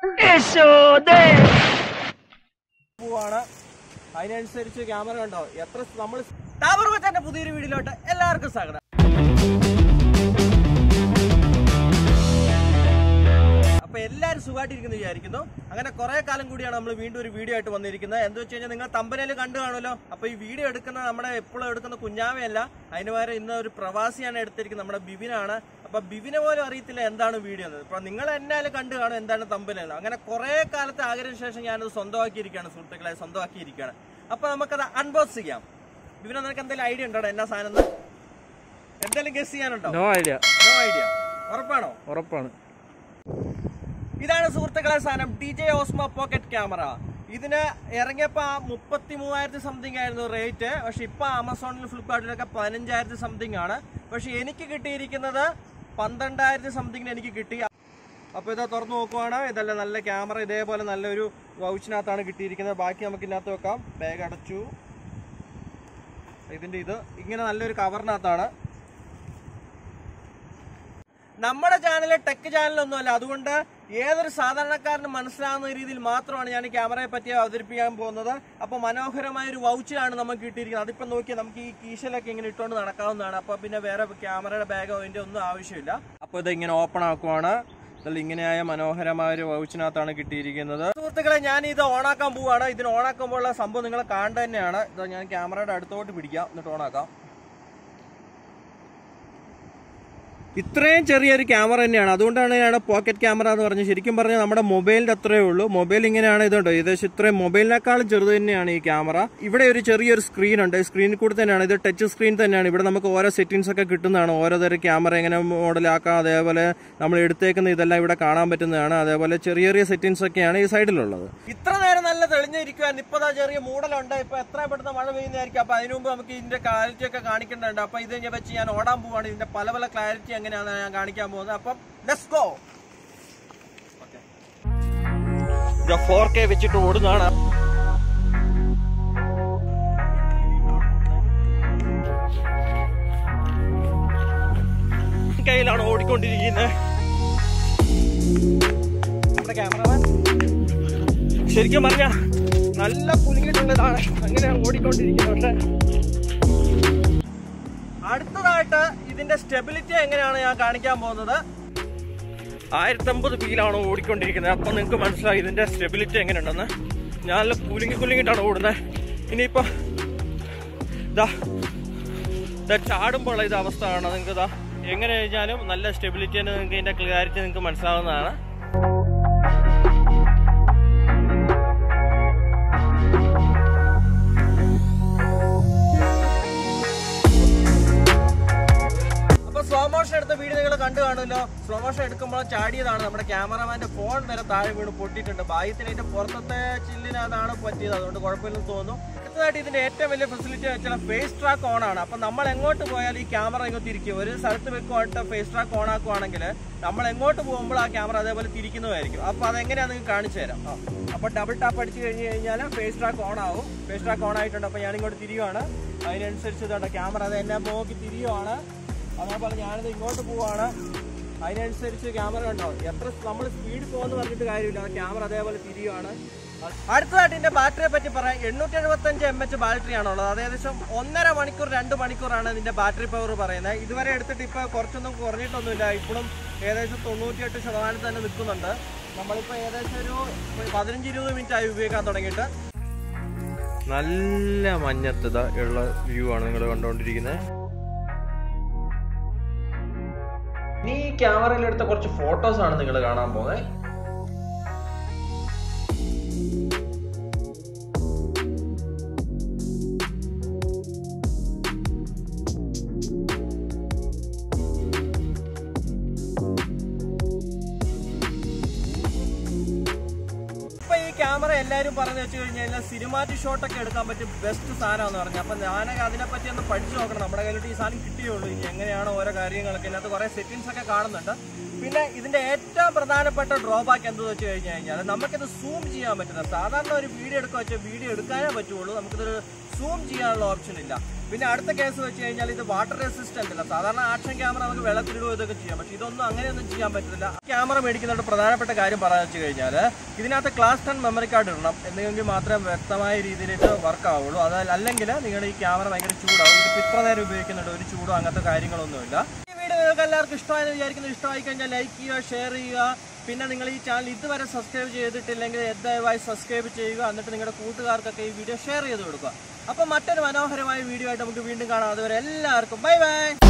പോവാണ് അതിനനുസരിച്ച് ക്യാമറ ഉണ്ടോ എത്ര നമ്മൾ ടാബർ മച്ചാന്റെ പുതിയൊരു വീഡിയോയിലോട്ട് എല്ലാവർക്കും സ്വാഗതം അപ്പൊ എല്ലാവരും സുഖമായിട്ടിരിക്കുന്നു വിചാരിക്കുന്നു അങ്ങനെ കുറെ കാലം കൂടിയാണ് നമ്മൾ വീണ്ടും ഒരു വീഡിയോ ആയിട്ട് വന്നിരിക്കുന്നത് എന്താ വെച്ച് കഴിഞ്ഞാൽ നിങ്ങൾ തമ്പനയിൽ കണ്ടു കാണുമല്ലോ അപ്പൊ ഈ വീഡിയോ എടുക്കുന്ന നമ്മുടെ എപ്പോഴും എടുക്കുന്ന കുഞ്ഞാവയല്ല അതിന് പകരം ഇന്ന് ഒരു പ്രവാസിയാണ് എടുത്തിരിക്കുന്നത് നമ്മുടെ ബിബിനാണ് അപ്പൊ ബിബിനെ പോലും അറിയത്തില്ല എന്താണ് വീഡിയോ എന്ന് ഇപ്പൊ നിങ്ങൾ എന്നാലും കണ്ടു കാണും എന്താണ് തമ്പനെന്ന് അങ്ങനെ കുറെ കാലത്തെ ആഗ്രഹത്തിന് ശേഷം ഞാനത് സ്വന്തമാക്കിയിരിക്കുകയാണ് സുഹൃത്തുക്കളെ സ്വന്തമാക്കിയിരിക്കുകയാണ് അപ്പൊ നമുക്കത് അൺബോക്സ് ചെയ്യാം ബിബിന നിനക്ക് എന്തെങ്കിലും ഐഡിയ ഉണ്ടോ എന്നാ സാധനം എന്ന്? എന്തെങ്കിലും ഗസ് ചെയ്യാനുണ്ടോ നോ ഐഡിയ നോ ഐഡിയ ഉറപ്പാണോ ഉറപ്പാണ് ഇതാണ് സുഹൃത്തുക്കളെ സാധനം D J Osmo pocket camera ഇതിന് ഇറങ്ങിയപ്പോ മുപ്പത്തി മൂവായിരത്തി സംതിങ് ആയിരുന്നു റേറ്റ് പക്ഷെ ഇപ്പൊ ആമസോണിലും ഫ്ലിപ്കാർട്ടിലൊക്കെ പതിനഞ്ചായിരത്തി സംതിങ് ആണ് പക്ഷെ എനിക്ക് കിട്ടിയിരിക്കുന്നത് പന്ത്രണ്ടായിരത്തി സംതിങ്ങിന് എനിക്ക് കിട്ടി അപ്പൊ ഇത് തുറന്നു നോക്കുവാണ് ഇതല്ല നല്ല ക്യാമറ ഇതേപോലെ നല്ലൊരു വൗച്ചിനകത്താണ് കിട്ടിയിരിക്കുന്നത് ബാക്കി നമുക്ക് ഇതിനകത്ത് വെക്കാം ബാഗ് അടച്ചു ഇതിന്റെ ഇത് ഇങ്ങനെ നല്ലൊരു കവറിനകത്താണ് നമ്മുടെ ചാനൽ ടെക് ചാനലൊന്നുമല്ല അതുകൊണ്ട് ഏതൊരു സാധാരണക്കാരനും മനസ്സിലാവുന്ന രീതിയിൽ മാത്രമാണ് ഞാൻ ഈ ക്യാമറയെ പറ്റി അവതരിപ്പിക്കാൻ പോകുന്നത് അപ്പോൾ മനോഹരമായ ഒരു വൗച്ചിലാണ് നമുക്ക് കിട്ടിയിരിക്കുന്നത് അതിപ്പോൾ നോക്കിയാൽ നമുക്ക് ഈ കീശലൊക്കെ ഇങ്ങനെ ഇട്ടുകൊണ്ട് നടക്കാവുന്നതാണ് അപ്പോൾ പിന്നെ വേറെ ക്യാമറയുടെ ബാഗോ അതിൻ്റെ ഒന്നും ആവശ്യമില്ല അപ്പോൾ ഇത് ഇങ്ങനെ ഓപ്പൺ ആക്കുവാണ് ഇതിൽ ഇങ്ങനെയായ മനോഹരമായ ഒരു വൗച്ചിനകത്താണ് കിട്ടിയിരിക്കുന്നത് സുഹൃത്തുക്കളെ ഞാൻ ഇത് ഓണാക്കാൻ പോവുകയാണ് ഇതിന് ഓണാക്കുമ്പോഴുള്ള സംഭവം നിങ്ങൾ കാണേണ്ടത് തന്നെയാണ് ഇത് ഞാൻ ക്യാമറയുടെ അടുത്തോട്ട് പിടിക്കാം എന്നിട്ട് ഓണാക്കാം ഇത്രയും ചെറിയൊരു ക്യാമറ തന്നെയാണ് അതുകൊണ്ടാണ് ഞാൻ പോക്കറ്റ് ക്യാമറ എന്ന് പറഞ്ഞത് ശരിക്കും പറഞ്ഞാൽ നമ്മുടെ മൊബൈലിന്റെ അത്രയേ ഉള്ളൂ മൊബൈൽ ഇങ്ങനെയാണ് ഇതുണ്ടോ ഏകദേശം ഇത്രയും മൊബൈലിനേക്കാളും ചെറുത് തന്നെയാണ് ഈ ക്യാമറ ഇവിടെ ഒരു ചെറിയൊരു സ്ക്രീൻ ഉണ്ട് സ്ക്രീനിൽ കൂടെ തന്നെയാണ് ഇത് ടച്ച് സ്ക്രീൻ തന്നെയാണ് ഇവിടെ നമുക്ക് ഓരോ സെറ്റിംഗ്സ് ഒക്കെ കിട്ടുന്നതാണ് ഓരോ തരം ക്യാമറ എങ്ങനെ മോഡലാക്കാം അതേപോലെ നമ്മൾ എടുത്തേക്കുന്ന ഇതെല്ലാം ഇവിടെ കാണാൻ പറ്റുന്നതാണ് അതേപോലെ ചെറിയ ചെറിയ സെറ്റിംഗ്സ് ഒക്കെയാണ് ഈ സൈഡിലുള്ളത് ഇത്ര നേരം നല്ല തെളിഞ്ഞിരിക്കുവാൻ ഇപ്പൊ ചെറിയ മൂടലുണ്ട് ഇപ്പൊ എത്ര പെട്ടെന്ന് മഴ പെയ്യുന്നതായിരിക്കും അപ്പൊ അതിനു മുമ്പ് നമുക്ക് ഇതിന്റെ ക്ലാരിറ്റി ഒക്കെ കാണിക്കേണ്ടതുണ്ട് അപ്പൊ ഇത് ഞാൻ വെച്ച് ഞാൻ ഓടാൻ പോവാണ് ഇതിന്റെ പല പല ക്ലാരിറ്റി എങ്ങനെയാണെന്ന് ഞാൻ കാണിക്കാൻ പോകുന്നത് അപ്പം ലെറ്റ്സ് ഗോ ഫോർ കെ വെച്ചിട്ട് ഓടുന്നതാണ് കയ്യിലാണ് ഓടിക്കൊണ്ടിരിക്കുന്നത് നമ്മുടെ ക്യാമറമാൻ ശരിക്കും പറഞ്ഞ നല്ല കുലുങ്ങിയിട്ടുള്ളതാണ് അങ്ങനെയാണ് ഓടിക്കൊണ്ടിരിക്കുന്നത് അടുത്തതായിട്ട് ഇതിന്റെ സ്റ്റെബിലിറ്റി എങ്ങനെയാണ് ഞാൻ കാണിക്കാൻ പോകുന്നത് ആയിരത്തമ്പത് ഫീലാണ് ഓടിക്കൊണ്ടിരിക്കുന്നത് അപ്പൊ നിങ്ങൾക്ക് മനസ്സിലായി ഇതിന്റെ സ്റ്റെബിലിറ്റി എങ്ങനെയുണ്ടെന്ന് ഞാൻ നല്ല കുലുങ്ങി കുലുങ്ങിട്ടാണ് ഓടുന്നത് ഇനിയിപ്പോ ഇതാ ഇതാ ചാടുമ്പോൾ ഇത് അവസ്ഥ ആണ് നിങ്ങൾക്ക് ഇതാ എങ്ങനെ കഴിഞ്ഞാലും നല്ല സ്റ്റെബിലിറ്റി നിങ്ങൾക്ക് ഇതിന്റെ ക്ലാരിറ്റി നിങ്ങൾക്ക് മനസ്സിലാവുന്നതാണ് അപ്പൊ സ്ലോ മോഷൻ എടുത്ത വീഡിയോ നിങ്ങൾ കണ്ടു കാണുമല്ലോ സ്ലോ മോഷൻ എടുക്കുമ്പോൾ ചാടിയതാണ് നമ്മുടെ ക്യാമറമാന്റെ ഫോൺ വരെ താഴെ വീണ് പൊട്ടിയിട്ടുണ്ട് ഭാഗ്യത്തിന് ഇതിന്റെ പുറത്തത്തെ ചില്ലിന് അതാണ് പറ്റിയത് അതുകൊണ്ട് കുഴപ്പമില്ലെന്ന് തോന്നുന്നു അടുത്തതായിട്ട് ഇതിന്റെ ഏറ്റവും വലിയ ഫെസിലിറ്റി വെച്ചാൽ ഫേസ് ട്രാക്ക് ഓൺ ആണ് അപ്പൊ നമ്മൾ എങ്ങോട്ട് പോയാൽ ഈ ക്യാമറ ഇങ്ങോട്ട് തിരിക്കും ഒരു സ്ഥലത്ത് വെക്കുവായിട്ട് ഫേസ് ട്രാക്ക് ഓൺ ആക്കുവാണെങ്കിൽ നമ്മൾ എങ്ങോട്ട് പോകുമ്പോൾ ആ ക്യാമറ അതേപോലെ തിരിക്കുന്നതായിരിക്കും അപ്പൊ അതെങ്ങനെയാണെന്ന് നിങ്ങൾക്ക് കാണിച്ചു തരാം ആ. അപ്പൊ ഡബിൾ ടാപ്പ് അടിച്ചു കഴിഞ്ഞ് കഴിഞ്ഞാൽ ഫേസ് ട്രാക്ക് ഓൺ ആവും ഫേസ് ട്രാക്ക് ഓൺ ആയിട്ടുണ്ട് അപ്പൊ ഞാൻ ഇങ്ങോട്ട് തിരിയുവാണ് അതിനനുസരിച്ച് ഇതുണ്ട് ക്യാമറ അത് എന്നെ നോക്കി തിരിയുവാണ് അതേപോലെ ഞാനിത് ഇങ്ങോട്ട് പോവാണ് അതിനനുസരിച്ച് ക്യാമറ ഉണ്ടോ എത്ര നമ്മൾ സ്പീഡ് പോകുമെന്ന് പറഞ്ഞിട്ട് കാര്യമില്ല ക്യാമറ അതേപോലെ തിരിയുവാണ് അടുത്തതായിട്ട് ഇതിന്റെ ബാറ്ററിയെ പറ്റി പറയാം എണ്ണൂറ്റി എഴുപത്തഞ്ച് എം എച്ച് ബാറ്ററി ആണുള്ളത് അത് ഏകദേശം ഒന്നര മണിക്കൂർ രണ്ട് മണിക്കൂറാണ് ഇതിന്റെ ബാറ്ററി പവർ പറയുന്നത് ഇതുവരെ എടുത്തിട്ട് ഇപ്പൊ കുറച്ചൊന്നും കുറഞ്ഞിട്ടൊന്നുമില്ല ഇപ്പോഴും ഏകദേശം തൊണ്ണൂറ്റിയെട്ട് ശതമാനം തന്നെ നിൽക്കുന്നുണ്ട് നമ്മളിപ്പോ ഏകദേശം ഒരു പതിനഞ്ച് ഇരുപത് മിനിറ്റ് ആയി ഉപയോഗിക്കാൻ തുടങ്ങിയിട്ട് നല്ല മഞ്ഞത്തത ഉള്ള വ്യൂ ആണ് നിങ്ങൾ കണ്ടുകൊണ്ടിരിക്കുന്നത് ഇനി ഈ ക്യാമറയിൽ എടുത്ത കുറച്ച് ഫോട്ടോസ് ആണ് നിങ്ങൾ കാണാൻ പോകുന്നത് ഇപ്പൊ ഈ ക്യാമറ എല്ലാവരും പറഞ്ഞു വെച്ച് കഴിഞ്ഞാൽ സിനിമാറ്റിക് ഷോട്ട് ഒക്കെ എടുക്കാൻ പറ്റിയ ബെസ്റ്റ് സാധനമാണെന്ന് പറഞ്ഞു അപ്പൊ ഞാനൊക്കെ അതിനെപ്പറ്റി ഒന്ന് പഠിച്ചു നോക്കണം നമ്മുടെ കയ്യിലോട്ട് ഈ സാധനം കിട്ടിയുള്ളൂ ഇനി എങ്ങനെയാണ് ഓരോ കാര്യങ്ങളൊക്കെ ഇതിനകത്ത് കുറെ സെറ്റിംഗ്സ് ഒക്കെ കാണുന്നുണ്ട് പിന്നെ ഇതിന്റെ ഏറ്റവും പ്രധാനപ്പെട്ട ഡ്രോബാക്ക് എന്താണെന്ന് വെച്ച് കഴിഞ്ഞ് കഴിഞ്ഞാൽ നമുക്കിത് സൂം ചെയ്യാൻ പറ്റില്ല സാധാരണ ഒരു വീഡിയോ എടുക്കുക വെച്ചാൽ വീഡിയോ എടുക്കാനേ പറ്റുള്ളൂ നമുക്കിതൊരു സൂം ചെയ്യാനുള്ള ഓപ്ഷൻ ഇല്ല പിന്നെ അടുത്ത കേസ് വെച്ച് കഴിഞ്ഞാൽ ഇത് വാട്ടർ റെസിസ്റ്റന്റ് അല്ല സാധാരണ ആക്ഷൻ ക്യാമറ നമുക്ക് വെള്ളത്തിലിടുകയോ ഇതൊക്കെ ചെയ്യാം പക്ഷെ ഇതൊന്നും അങ്ങനെയൊന്നും ചെയ്യാൻ പറ്റത്തില്ല ക്യാമറ മേടിക്കുന്നതിന്റെ പ്രധാനപ്പെട്ട കാര്യം പറയാന്ന് വെച്ച് കഴിഞ്ഞാൽ ഇതിനകത്ത് ക്ലാസ് ടെൻ മെമ്മറി കാർഡ് ഇടണം എന്നെങ്കിൽ മാത്രമേ വ്യക്തമായ രീതിയിൽ ഇത് വർക്ക് ആവുള്ളൂ അത് അല്ലെങ്കിൽ നിങ്ങളുടെ ഈ ക്യാമറ ഭയങ്കര ചൂടാവും ഇതിപ്പോൾ ഇത്ര നേരം ഉപയോഗിക്കുന്നുണ്ട് ഒരു ചൂടോ അങ്ങനത്തെ കാര്യങ്ങളൊന്നുമില്ല ഈ വീഡിയോ നിങ്ങൾക്ക് എല്ലാവർക്കും ഇഷ്ടമായെന്ന് വിചാരിക്കുന്നു ഇഷ്ടമായി കഴിഞ്ഞാൽ ലൈക്ക് ചെയ്യുക ഷെയർ ചെയ്യുക പിന്നെ നിങ്ങൾ ഈ ചാനൽ ഇതുവരെ സബ്സ്ക്രൈബ് ചെയ്തിട്ടില്ലെങ്കിൽ ദയവായി സബ്സ്ക്രൈബ് ചെയ്യുക എന്നിട്ട് നിങ്ങളുടെ കൂട്ടുകാർക്കൊക്കെ ഈ വീഡിയോ ഷെയർ ചെയ്ത് കൊടുക്കുക അപ്പം മറ്റൊരു മനോഹരമായ വീഡിയോ ആയിട്ട് നമുക്ക് വീണ്ടും കാണാം അതുവരെ എല്ലാവർക്കും ബൈ ബൈ